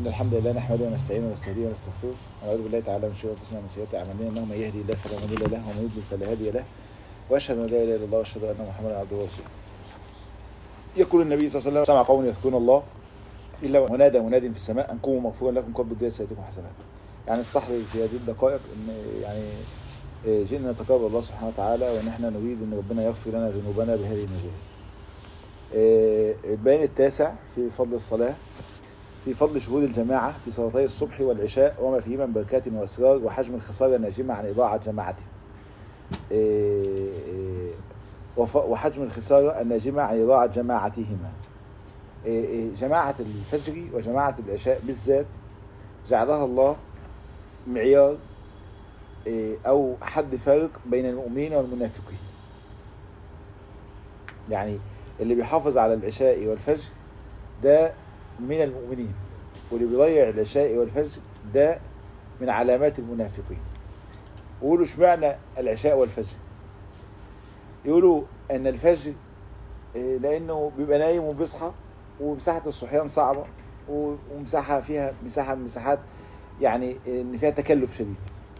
إن الحمد لله نحمده ونستعينه ونستهديه ونستغفره ونعوذ بالله تعالى من شرور أنفسنا ومن سيئات أعمالنا إنه من يهدي الله فلا مضل له ومن يضلل فلا هادي له وأشهد أن لا إله إلا الله وأشهد أن محمدا عبده ورسوله يقول النبي صلى الله عليه وسلم سمع قوم يذكرون الله إلا ونادى مناد في السماء أن قوموا مغفورا لكم قبل الدنيا سيأتيكم حسنات يعني استحضر في هذه الدقائق إن يعني جئنا نتقرب الله سبحانه وتعالى وإن احنا نريد أن ربنا يغفر لنا ذنوبنا بهذه المجالس البيان التاسع في فضل الصلاة في فضل شهود الجماعة في صلاتي الصبح والعشاء وما فيهما من بركات وأسرار وحجم الخسارة الناجمة عن إضاعة جماعته وحجم الخسارة الناجمة عن إضاعة جماعتهما جماعة الفجر وجماعة العشاء بالذات جعلها الله معيار أو حد فارق بين المؤمنين والمنافقين يعني اللي بيحافظ على العشاء والفجر ده من المؤمنين واللي بيضيع العشاء والفجر ده من علامات المنافقين يقولوا اشمعنى العشاء والفجر يقولوا ان الفجر لانه بيبقى نايم وبيصحى ومساحة الصحيان صعبة ومساحة فيها مساحة من مساحات يعني ان فيها تكلف شديد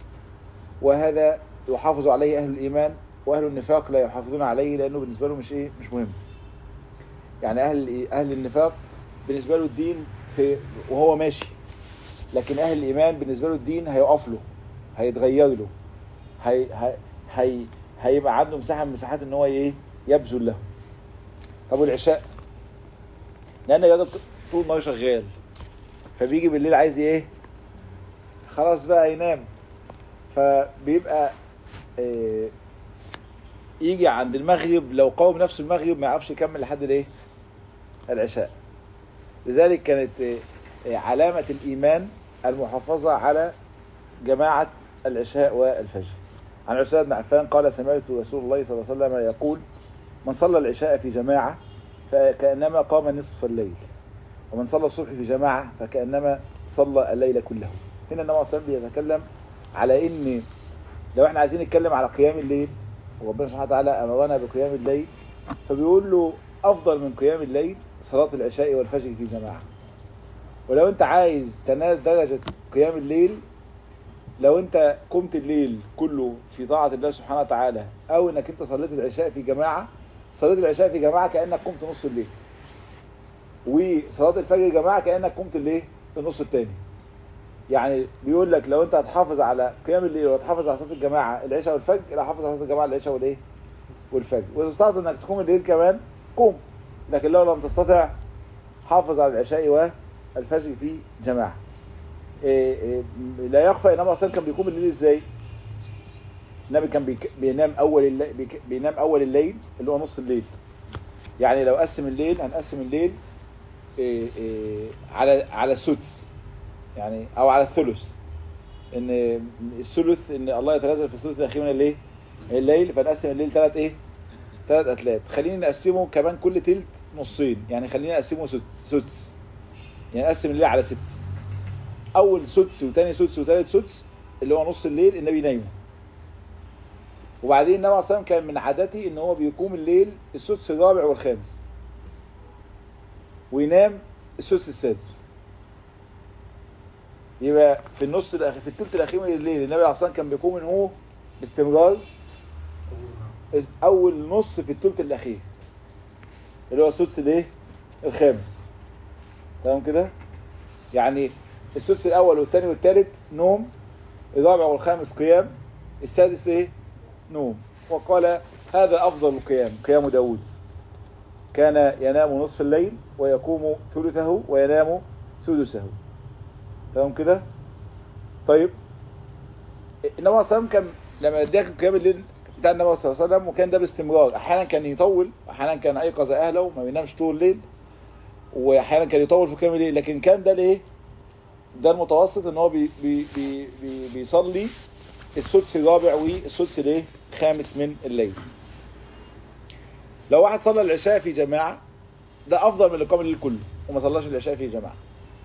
وهذا يحافظ عليه اهل الايمان واهل النفاق لا يحافظون عليه لانه بالنسبة له مش ايه مش مهم يعني اهل اهل النفاق بالنسبة له الدين في وهو ماشي لكن اهل الايمان بالنسبة له الدين هيقف له هيتغير له هي هي هي هيبقى عنده مساحة من مساحات ان هو ايه يبذل له طب والعشاء لان الراجل طول النهار شغال فبيجي بالليل عايز ايه خلاص بقى ينام فبيبقى إيه يجي عند المغرب لو قاوم نفسه المغرب ما يعرفش يكمل لحد الايه العشاء لذلك كانت علامة الإيمان المحافظة على جماعة العشاء والفجر عن عثمان بن عفان قال سمعت رسول الله صلى الله عليه وسلم يقول من صلى العشاء في جماعة فكأنما قام نصف الليل ومن صلى الصبح في جماعة فكأنما صلى الليل كله هنا النبي صلى الله عليه وسلم بيتكلم على ان لو احنا عايزين نتكلم على قيام الليل وربنا سبحانه وتعالى امرنا بقيام الليل فبيقول له افضل من قيام الليل صلاة العشاء والفجر في جماعة ولو انت عايز تنال درجة قيام الليل لو انت قمت الليل كله في طاعة الله سبحانه وتعالى او انك انت صليت العشاء في جماعة صليت العشاء في جماعة كأنك قمت نص الليل وصلاة الفجر جماعة كأنك قمت الليل النص التاني يعني بيقول لك لو انت هتحافظ على قيام الليل وتحافظ على صلاة الجماعة العشاء والفجر لا حافظ على صلاة الجماعة العشاء والايه والفجر واذا استطعت انك تقوم الليل كمان قوم لكن لو لم تستطع حافظ على العشاء والفجر في جماعة إيه إيه لا يخفى ان النبي كان بيقوم الليل ازاي النبي كان بينام اول الليل بينام اول الليل اللي هو نص الليل يعني لو قسم الليل هنقسم الليل إيه على على السدس يعني او على الثلث ان الثلث ان الله يتنزل في الثلث الاخير من الايه الليل فنقسم الليل ثلاث ايه ثلاث اتلات خلينا نقسمه كمان كل تلت نصين يعني خلينا نقسمه سدس يعني نقسم الليل على ست اول سدس وتاني سدس وتالت سدس اللي هو نص الليل النبي نايمه وبعدين النبي صلى كان من عادته ان هو بيقوم الليل السدس الرابع والخامس وينام السدس السادس يبقى في النص الاخير في الثلث الاخير من الليل النبي عليه الصلاه كان بيقوم ان هو باستمرار اول نص في الثلث الاخير اللي هو السدس الايه الخامس تمام كده يعني السدس الاول والثاني والثالث نوم الرابع والخامس قيام السادس ايه نوم وقال هذا افضل القيام قيام داود كان ينام نصف الليل ويقوم ثلثه وينام سدسه تمام كده طيب النبي صلى الله عليه وسلم كان لما داخل قيام الليل بتاع النبي صلى الله عليه وسلم وكان ده باستمرار احيانا كان يطول احيانا كان ايقظ اهله ما بينامش طول الليل واحيانا كان يطول في قيام الليل لكن كان ده ليه ده المتوسط ان هو بي بي بي بي بيصلي السدس الرابع والسدس الايه خامس من الليل لو واحد صلى العشاء في جماعه ده افضل من اللي قام الليل كله وما صلاش العشاء في جماعه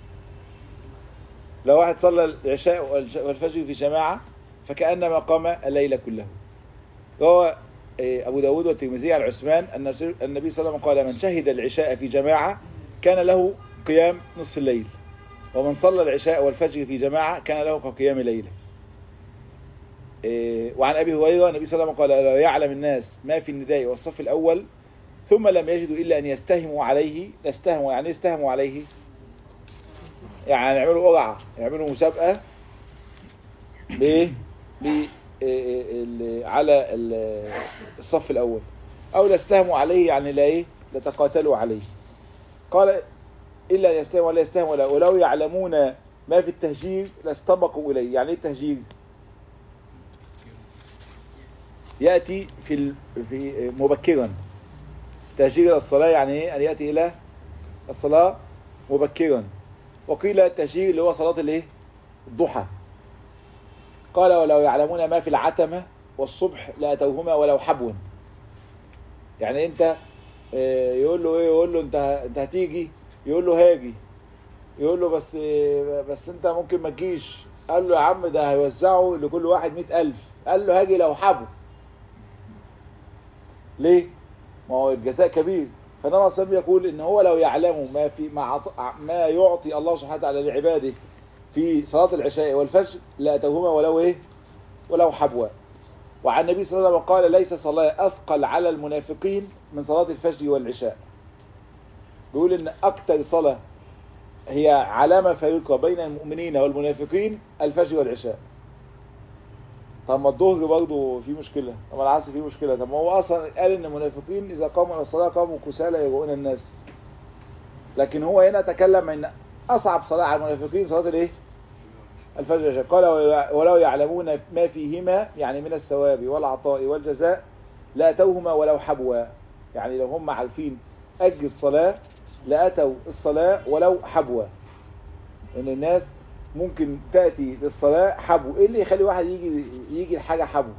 لو واحد صلى العشاء والفجر في جماعه فكانما قام الليل كله روى أبو داود والترمذي عن عثمان أن النبي صلى الله عليه وسلم قال من شهد العشاء في جماعة كان له قيام نصف الليل ومن صلى العشاء والفجر في جماعة كان له كقيام ليلة إيه وعن أبي هريرة النبي صلى الله عليه وسلم قال لو يعلم الناس ما في النداء والصف الأول ثم لم يجدوا إلا أن يستهموا عليه يستهموا يعني يستهموا عليه يعني يعملوا قرعة يعملوا مسابقة بايه ب على الصف الاول او لا استهموا عليه يعني لا ايه لا تقاتلوا عليه قال الا يستهموا ولا يستهموا ولا ولو يعلمون ما في التهجير لاستبقوا اليه يعني ايه التهجير ياتي في في مبكرا تهجير الصلاه يعني ايه ان ياتي الى الصلاه مبكرا وقيل التهجير اللي هو صلاه الايه الضحى قال ولو يعلمون ما في العتمة والصبح لأتوهما ولو حبوا يعني انت يقول له ايه يقول له انت انت هتيجي يقول له هاجي يقول له بس بس انت ممكن ما تجيش قال له يا عم ده هيوزعوا لكل واحد مئة ألف قال له هاجي لو حبوا ليه ما هو الجزاء كبير فنما صلى يقول ان هو لو يعلموا ما في ما, ما يعطي الله سبحانه وتعالى لعباده في صلاة العشاء والفجر لأتوهما ولو ايه ولو حبوا وعن النبي صلى الله عليه وسلم قال ليس صلاة أثقل على المنافقين من صلاة الفجر والعشاء بيقول ان اكتر صلاة هي علامة فارقة بين المؤمنين والمنافقين الفجر والعشاء طب ما الظهر برضه في مشكلة طب ما العصر في مشكلة طب ما هو اصلا قال ان المنافقين اذا قاموا الى الصلاة قاموا كسالى يرؤون الناس لكن هو هنا تكلم ان اصعب صلاة على المنافقين صلاة الايه الفجر والعشاء قال ولو يعلمون ما فيهما يعني من الثواب والعطاء والجزاء لا اتوهما ولو حبوا يعني لو هم عارفين اجل الصلاة لاتوا الصلاة ولو حبوا ان الناس ممكن تأتي للصلاة حبو ايه اللي يخلي واحد يجي يجي الحاجة حبو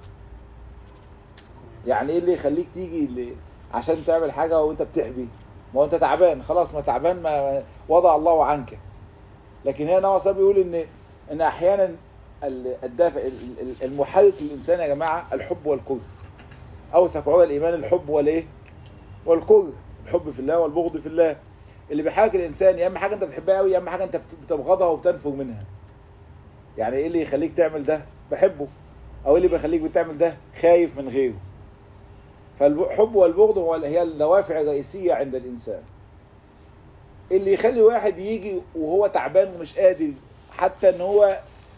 يعني ايه اللي يخليك تيجي اللي عشان تعمل حاجة وانت بتحبي ما هو انت تعبان خلاص ما تعبان ما وضع الله عنك لكن هنا نوع صاحب بيقول ان ان احيانا الدافع المحرك للانسان يا جماعة الحب والكره اوثق عرى الايمان الحب والايه والكره الحب في الله والبغض في الله اللي بيحرك الانسان يا اما حاجه انت بتحبها قوي يا اما حاجه انت بتبغضها وبتنفر منها يعني ايه اللي يخليك تعمل ده بحبه او ايه اللي بيخليك بتعمل ده خايف من غيره فالحب والبغض هو هي الدوافع الرئيسيه عند الانسان اللي يخلي واحد يجي وهو تعبان ومش قادر حتى ان هو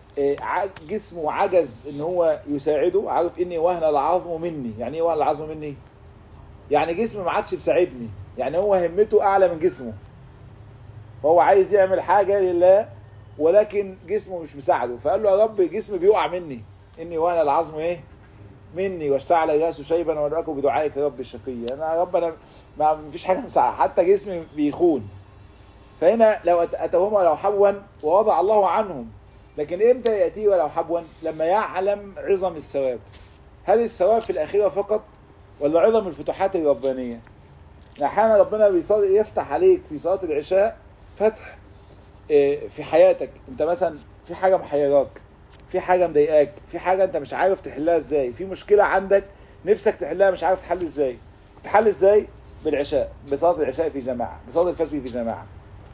جسمه عجز ان هو يساعده عارف اني وهن العظم مني يعني ايه وهن العظم مني يعني جسمي ما عادش بيساعدني يعني هو همته اعلى من جسمه فهو عايز يعمل حاجة لله ولكن جسمه مش مساعده فقال له يا رب جسمي بيقع مني اني وانا العظم ايه مني واشتعل الراس شيبا وادعوكم بدعائك يا رب الشقي انا يا رب انا ما فيش حاجه مساعده حتى جسمي بيخون فهنا لو اتوهما ولو حبوا ووضع الله عنهم لكن امتى ياتيه ولو حبوا لما يعلم عظم الثواب هل الثواب في الاخره فقط ولا عظم الفتوحات الربانيه احيانا ربنا بيصلي يفتح عليك في صلاه العشاء فتح في حياتك انت مثلا في حاجه محيراك في حاجه مضايقاك في حاجه انت مش عارف تحلها ازاي في مشكله عندك نفسك تحلها مش عارف تحل ازاي تحل ازاي بالعشاء بصلاه العشاء في جماعه بصلاه الفجر في جماعه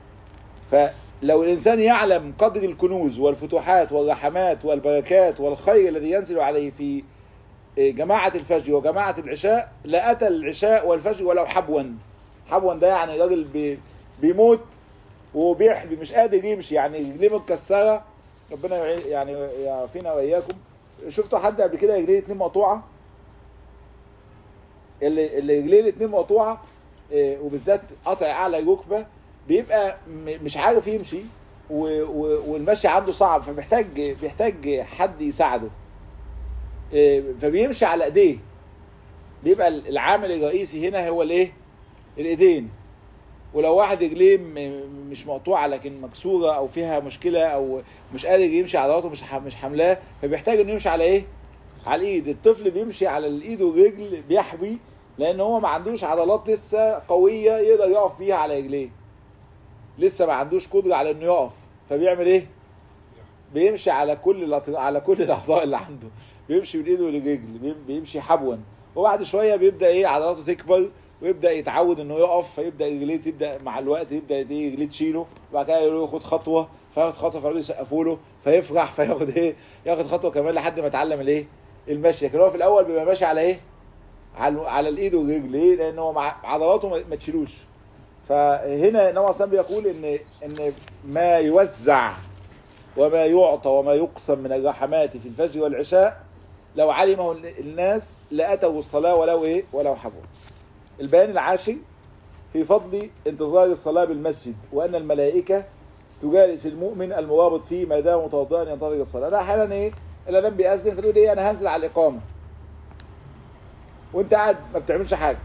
فلو الانسان يعلم قدر الكنوز والفتوحات والرحمات والبركات والخير الذي ينزل عليه في جماعة الفجر وجماعة العشاء لأتى العشاء والفجر ولو حبوا حبوا ده يعني راجل بي بيموت وبيحبي مش قادر يمشي يعني رجليه متكسرة ربنا يعني يعافينا وإياكم شفتوا حد قبل كده رجليه الاتنين مقطوعة اللي اللي رجليه الاتنين مقطوعة وبالذات قطع أعلى ركبة بيبقى مش عارف يمشي والمشي عنده صعب فمحتاج بيحتاج حد يساعده فبيمشي على ايديه بيبقى العامل الرئيسي هنا هو الايه الايدين ولو واحد رجليه مش مقطوعه لكن مكسوره او فيها مشكله او مش قادر يمشي عضلاته مش مش حاملاه فبيحتاج انه يمشي على ايه على الايد الطفل بيمشي على الايد والرجل بيحبي لان هو ما عندوش عضلات لسه قويه يقدر يقف بيها على رجليه لسه ما عندوش قدره على انه يقف فبيعمل ايه بيمشي على كل على كل الاعضاء اللي عنده بيمشي بالايد والرجل بيمشي حبوا وبعد شويه بيبدا ايه عضلاته تكبر ويبدا يتعود انه يقف فيبدا رجليه تبدا مع الوقت يبدا ايه رجليه تشيله وبعد كده يقولوا له خد خطوه فياخد خطوه فيقعدوا يسقفوا له فيفرح فياخد ايه ياخد خطوه كمان لحد ما يتعلم الايه المشي لكن هو في الاول بيبقى ماشي على ايه على على الايد والرجل ليه لان هو مع عضلاته ما ما تشيلوش فهنا النبي صلى بيقول ان ان ما يوزع وما يعطى وما يقسم من الرحمات في الفجر والعشاء لو علمه الناس لاتوا الصلاه ولو ايه ولو حبوا البيان العاشر في فضل انتظار الصلاه بالمسجد وان الملائكه تجالس المؤمن المرابط فيه ما دام متوضئا ينتظر الصلاه ده احيانا ايه الاذان بيأذن فتقول ايه انا هنزل على الاقامه وانت قاعد ما بتعملش حاجه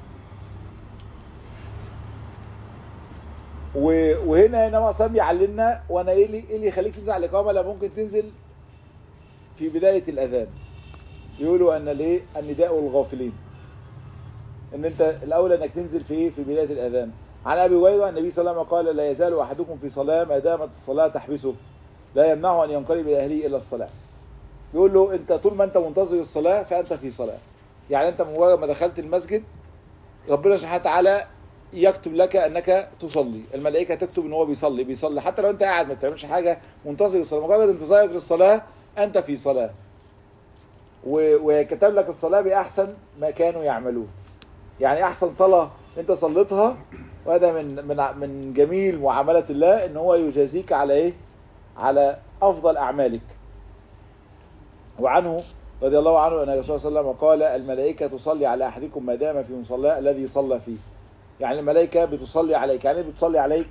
و- وهنا انما اصلا بيعلمنا وانا ايه اللي ايه اللي يخليك تنزل على الاقامه لا ممكن تنزل في بدايه الاذان يقولوا ان الايه النداء الغافلين ان انت الاولى انك تنزل في ايه في بدايه الاذان عن ابي هريره النبي صلى الله عليه وسلم قال لا يزال احدكم في صلاه ما دامت الصلاه تحبسه لا يمنعه ان ينقلب الى اهله الا الصلاه يقول له انت طول ما انت منتظر الصلاه فانت في صلاه يعني انت مجرد ما دخلت المسجد ربنا سبحانه وتعالى يكتب لك انك تصلي الملائكه تكتب ان هو بيصلي بيصلي حتى لو انت قاعد ما بتعملش حاجه منتظر الصلاه مجرد انتظارك للصلاه انت في صلاه و- وكتب لك الصلاه باحسن ما كانوا يعملون يعني احسن صلاه انت صليتها وهذا من من من جميل معامله الله ان هو يجازيك على ايه على افضل اعمالك وعنه رضي الله عنه ان الرسول صلى الله عليه وسلم قال الملائكه تصلي على احدكم ما دام في مصلاه الذي صلى فيه يعني الملائكه بتصلي عليك يعني ايه بتصلي عليك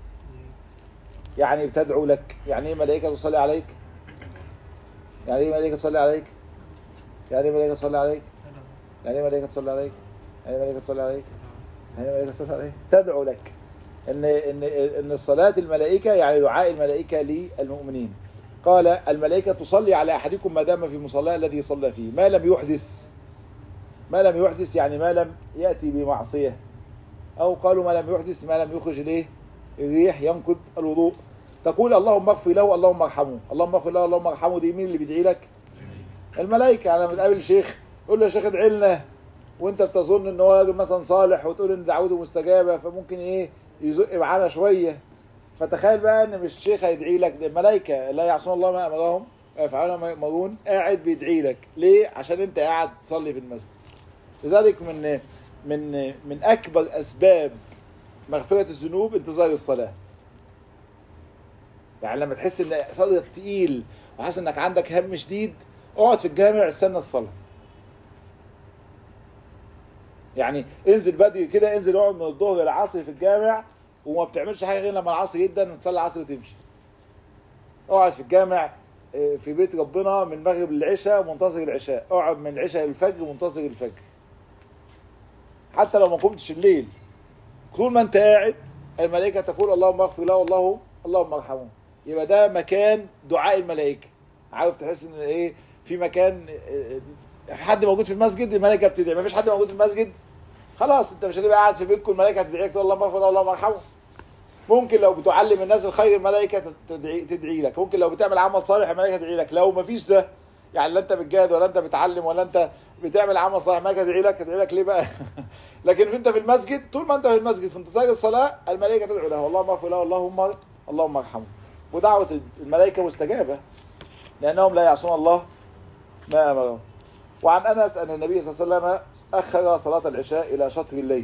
يعني بتدعو لك يعني ايه ملائكه تصلي عليك يعني ايه ملائكه تصلي عليك يعني ايه ملائكه تصلي عليك يعني ايه ملائكه تصلي عليك يعني ايه ملائكه تصلي عليك يعني ايه ملائكه تصلي عليك تدعو لك ان ان ان الصلاه الملائكه يعني دعاء الملائكه للمؤمنين قال الملائكه تصلي على احدكم ما دام في مصلاه الذي صلى فيه ما لم يحدث ما لم يحدث يعني ما لم ياتي بمعصيه او قالوا ما لم يحدث ما لم يخرج الايه الريح ينقض الوضوء تقول اللهم اغفر له اللهم ارحمه اللهم اغفر له اللهم ارحمه دي مين اللي بيدعي لك الملائكه يعني لما تقابل شيخ قول له يا شيخ ادعي لنا وانت بتظن ان هو راجل مثلا صالح وتقول ان دعوته مستجابه فممكن ايه يزق معانا شويه فتخيل بقى ان مش الشيخ هيدعي لك ده الملائكه لا يعصون الله ما امرهم ويفعلون ما يؤمرون قاعد بيدعي لك ليه عشان انت قاعد تصلي في المسجد لذلك من من من اكبر اسباب مغفره الذنوب انتظار الصلاه يعني لما تحس ان صدرك تقيل وحاسس انك عندك هم شديد اقعد في الجامع استنى الصلاه يعني انزل بدري كده انزل اقعد من الظهر للعصر في الجامع وما بتعملش حاجه غير لما العصر جدا تصلي العصر وتمشي اقعد في الجامع اه، في بيت ربنا من المغرب للعشاء منتظر العشاء اقعد من العشاء للفجر منتظر الفجر حتى لو ما قمتش الليل طول ما انت قاعد الملائكه تقول اللهم اغفر له والله اللهم ارحمه يبقى ده مكان دعاء الملائكه عارف تحس ان ايه في مكان اه، اه، حد موجود في المسجد الملائكه بتدعي ما فيش حد موجود في المسجد خلاص انت مش هتبقى قاعد في بيتكم الملائكه تدعيك تقول اللهم اغفر له اللهم ارحمه ممكن لو بتعلم الناس الخير الملائكه تدعي, تدعي لك ممكن لو بتعمل عمل صالح الملائكه تدعي لك لو ما فيش ده يعني لا انت بتجاهد ولا انت بتعلم ولا انت بتعمل عمل صالح الملائكه تدعي لك تدعي لك ليه بقى لكن انت في المسجد طول ما انت في المسجد في انتظار الصلاه الملائكه تدعو له اللهم اغفر له اللهم اللهم ارحمه ودعوه الملائكه مستجابه لانهم لا يعصون الله ما امرهم وعن انس ان النبي صلى الله عليه وسلم اخر صلاه العشاء الى شطر الليل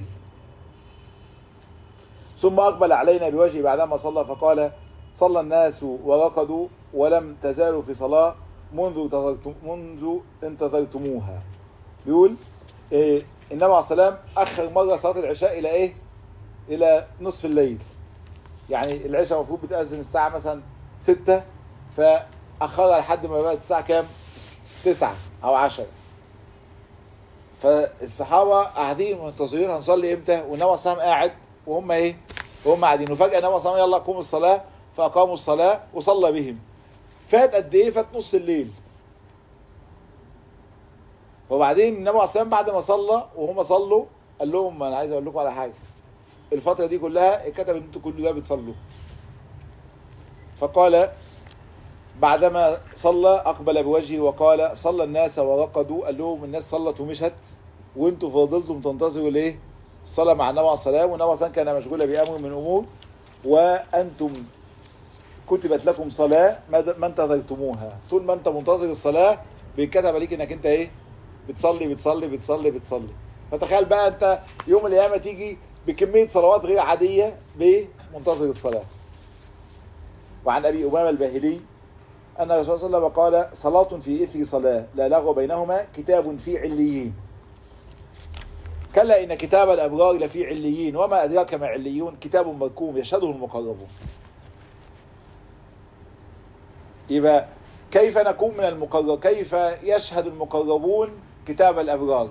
ثم أقبل علينا بوجهه بعدما صلى فقال صلى الناس ورقدوا ولم تزالوا في صلاة منذ انتظرتم منذ انتظرتموها بيقول إيه النبي عليه السلام أخر مرة صلاة العشاء إلى إيه؟ إلى نصف الليل يعني العشاء المفروض بتأذن الساعة مثلا ستة فأخرها لحد ما بقت الساعة كام؟ تسعة أو عشرة فالصحابة قاعدين منتظرين هنصلي امتى والنبي عليه السلام قاعد وهم ايه وهم قاعدين وفجأة النبي صلى الله عليه وسلم يلا قوموا الصلاة فأقاموا الصلاة وصلى بهم فات قد ايه فات نص الليل وبعدين النبي عليه السلام بعد ما صلى وهم صلوا قال لهم انا عايز اقول لكم على حاجة الفترة دي كلها اتكتب ان انتوا كل ده بتصلوا فقال بعدما صلى اقبل بوجهه وقال صلى الناس ورقدوا قال لهم الناس صلت ومشت وانتوا فضلتم تنتظروا ليه الصلاة مع النبي عليه الصلاة والنبي صلى كان مشغولا بأمر من أمور وأنتم كتبت لكم صلاة ما انتظرتموها طول ما انت منتظر الصلاة بيتكتب عليك انك انت ايه بتصلي بتصلي بتصلي بتصلي فتخيل بقى انت يوم القيامة تيجي بكمية صلوات غير عادية بمنتظر الصلاة وعن أبي أمامة الباهلي أن الرسول صلى الله عليه وسلم قال صلاة في إثر صلاة لا لغو بينهما كتاب في عليين كلا إن كتاب الأبرار لفي عليين وما أدراك ما عليون كتاب مركوم يشهده المقربون يبقى كيف نكون من المقرب كيف يشهد المقربون كتاب الأبرار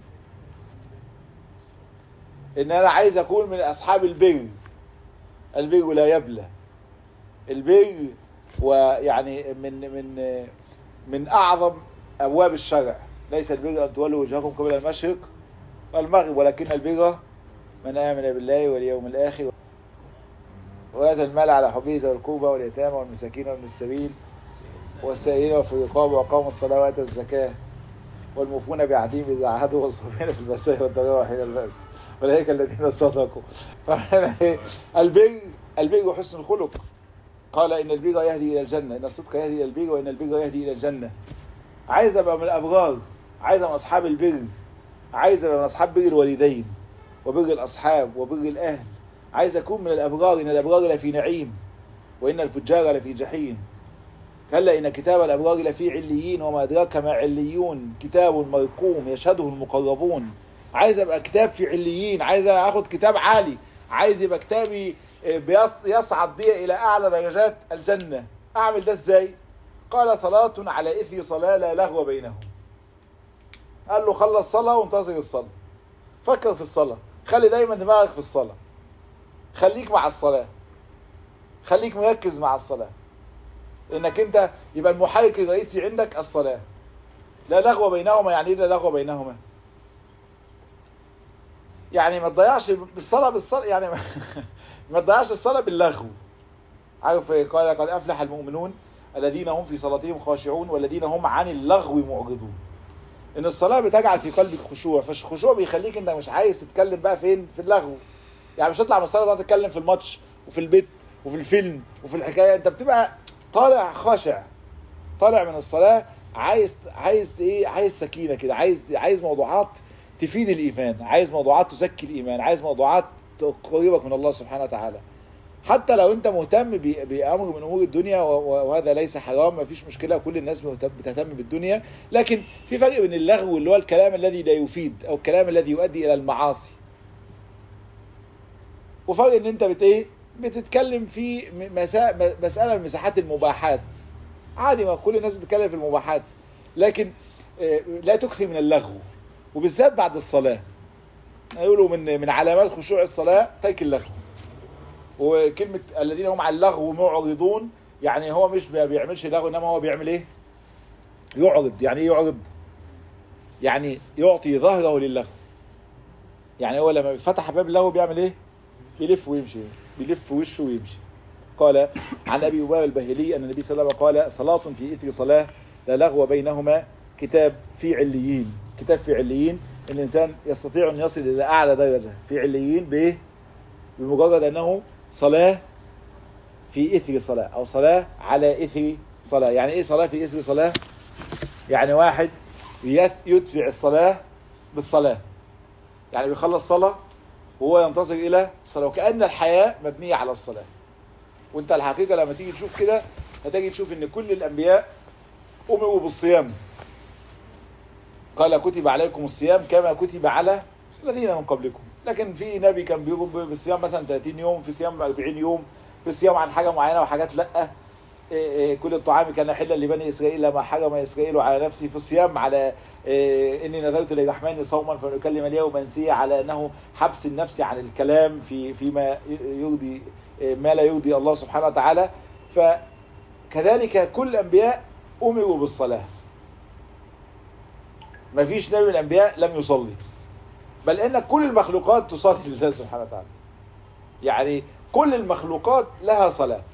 إن أنا عايز أكون من أصحاب البر البر لا يبلى البر ويعني من من من أعظم أبواب الشرع ليس البر أن تولوا وجهكم قبل المشرق والمغرب ولكن البر من آمن بالله واليوم الآخر وآتى المال على حبه ذوي القربى واليتامى والمساكين وابن السبيل والسائلين وفي الرقاب وأقاموا الصلاة وآتوا الزكاة والموفون بعهدهم إذا عاهدوا والصابرين في البأساء والضراء حين البأس أولئك الذين صدقوا البر البر حسن الخلق قال إن البر يهدي إلى الجنة إن الصدق يهدي إلى البر وإن البر يهدي إلى الجنة عايز أبقى من الأبرار عايز أبقى من أصحاب البر عايز أبقى من أصحاب بر الوالدين وبر الأصحاب وبر الأهل عايز أكون من الأبرار إن الأبرار لفي نعيم وإن الفجار لفي جحيم كلا إن كتاب الأبرار لفي عليين وما أدراك ما عليون كتاب مرقوم يشهده المقربون عايز أبقى كتاب في عليين عايز أخد كتاب عالي عايز يبقى كتابي يصعد بي إلى أعلى درجات الجنة أعمل ده إزاي قال صلاة على إثر صلاة لا لغو بينهم قال له خلص صلاة وانتظر الصلاة فكر في الصلاة خلي دايما دماغك في الصلاة خليك مع الصلاة خليك مركز مع الصلاة انك انت يبقى المحرك الرئيسي عندك الصلاة لا لغو بينهما يعني ايه لا لغو بينهما يعني ما تضيعش بالصلاة بالصلاة يعني ما تضيعش الصلاة باللغو عارف قال قد افلح المؤمنون الذين هم في صلاتهم خاشعون والذين هم عن اللغو معرضون ان الصلاة بتجعل في قلبك خشوع فالخشوع بيخليك انت مش عايز تتكلم بقى فين في اللغو يعني مش تطلع من الصلاة تقعد تتكلم في الماتش وفي البيت وفي الفيلم وفي الحكاية انت بتبقى طالع خاشع طالع من الصلاة عايز عايز ايه عايز سكينة كده عايز عايز موضوعات تفيد الايمان عايز موضوعات تزكي الايمان عايز موضوعات تقربك من الله سبحانه وتعالى حتى لو انت مهتم بامر من امور الدنيا وهذا ليس حرام مفيش مشكله كل الناس بتهتم بالدنيا لكن في فرق بين اللغو اللي هو الكلام الذي لا يفيد او الكلام الذي يؤدي الى المعاصي وفرق ان انت بت ايه بتتكلم في مسا... مساله من مساحات المباحات عادي ما كل الناس بتتكلم في المباحات لكن لا تكثر من اللغو وبالذات بعد الصلاه يقولوا من من علامات خشوع الصلاه ترك اللغو وكلمة الذين هم على اللغو معرضون يعني هو مش ما بيعملش لغو انما هو بيعمل ايه يعرض يعني ايه يعرض يعني يعطي ظهره للغو يعني هو لما فتح باب اللغو بيعمل ايه بيلف ويمشي بيلف وشه ويمشي قال عن ابي امامه البهلي ان النبي صلى الله عليه وسلم قال صلاة في اثر صلاة لا لغو بينهما كتاب في عليين كتاب في عليين الانسان يستطيع ان يصل الى اعلى درجة في عليين بايه بمجرد انه صلاة في إثر صلاة أو صلاة على إثر صلاة يعني إيه صلاة في إثر صلاة يعني واحد يدفع الصلاة بالصلاة يعني بيخلص صلاة وهو ينتظر إلى الصلاة وكأن الحياة مبنية على الصلاة وانت الحقيقة لما تيجي تشوف كده هتيجي تشوف ان كل الأنبياء أمروا بالصيام قال كتب عليكم الصيام كما كتب على الذين من قبلكم لكن في نبي كان بيقوم بالصيام مثلا 30 يوم في صيام 40 يوم في صيام عن حاجة معينة وحاجات لا إيه إيه كل الطعام كان حلا لبني إسرائيل لما حرم إسرائيل على نفسي في الصيام على إيه إني نذرت للرحمن صوما فنكلم اليوم منسيا على أنه حبس النفس عن الكلام في فيما يرضي ما لا يرضي الله سبحانه وتعالى فكذلك كل الأنبياء أمروا بالصلاة ما فيش نبي من الأنبياء لم يصلي بل ان كل المخلوقات تصلي لله سبحانه وتعالى يعني كل المخلوقات لها صلاة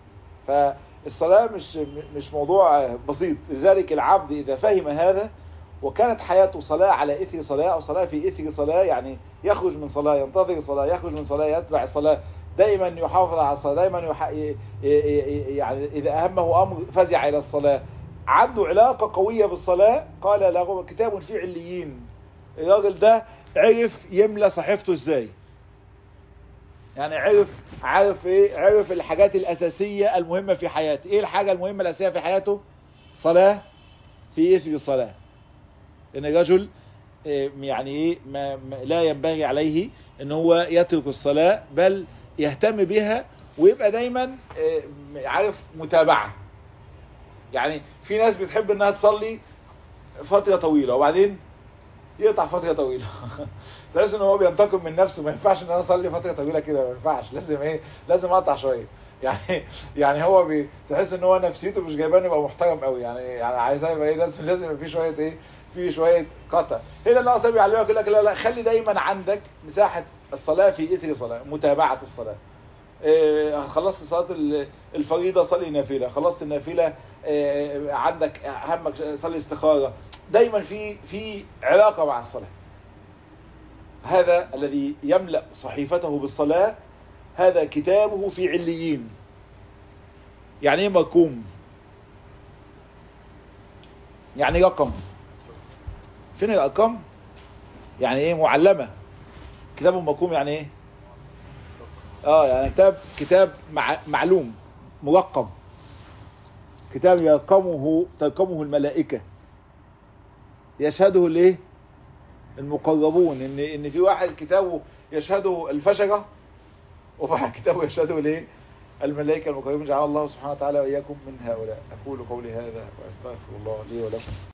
فالصلاة مش مش موضوع بسيط لذلك العبد إذا فهم هذا وكانت حياته صلاة على إثر صلاة أو صلاة في إثر صلاة يعني يخرج من صلاة ينتظر صلاة يخرج من صلاة يتبع الصلاة دايما يحافظ على الصلاة دايما يح... يعني إذا أهمه أمر فزع إلى الصلاة عنده علاقة قوية بالصلاة قال له كتاب في عليين الراجل ده عرف يملى صحيفته ازاي يعني عرف عرف ايه عرف الحاجات الاساسيه المهمه في حياته ايه الحاجه المهمه الاساسيه في حياته صلاه في اثر الصلاه ان الرجل يعني ايه ما لا ينبغي عليه ان هو يترك الصلاه بل يهتم بها ويبقى دايما عارف متابعه يعني في ناس بتحب انها تصلي فتره طويله وبعدين يقطع فتره طويله تحس ان هو بينتقم من نفسه ما ينفعش ان انا اصلي فتره طويله كده ما ينفعش لازم ايه لازم اقطع شويه يعني يعني هو بي... تحس ان هو نفسيته مش جايبانه يبقى محترم قوي يعني يعني عايزاه يبقى ايه لازم لازم يبقى في شويه ايه في شويه قطع هنا الله اصلا بيعلمك يقول لك لا لا خلي دايما عندك مساحه الصلاه في اثر صلاه متابعه الصلاه إيه خلصت صلاه الفريضه صلي نافله خلصت النافله إيه عندك همك صلي استخاره دايما في في علاقه مع الصلاه هذا الذي يملا صحيفته بالصلاه هذا كتابه في عليين يعني ايه مرقوم يعني رقم فين الارقام يعني ايه معلمه كتاب مرقوم يعني ايه اه يعني كتاب كتاب مع معلوم مرقم كتاب يرقمه ترقمه الملائكه يشهده الايه المقربون ان ان في واحد كتابه يشهده الفشره وفي واحد كتابه يشهده الايه الملائكه المقربون جعل الله سبحانه وتعالى واياكم من هؤلاء اقول قولي هذا واستغفر الله لي ولكم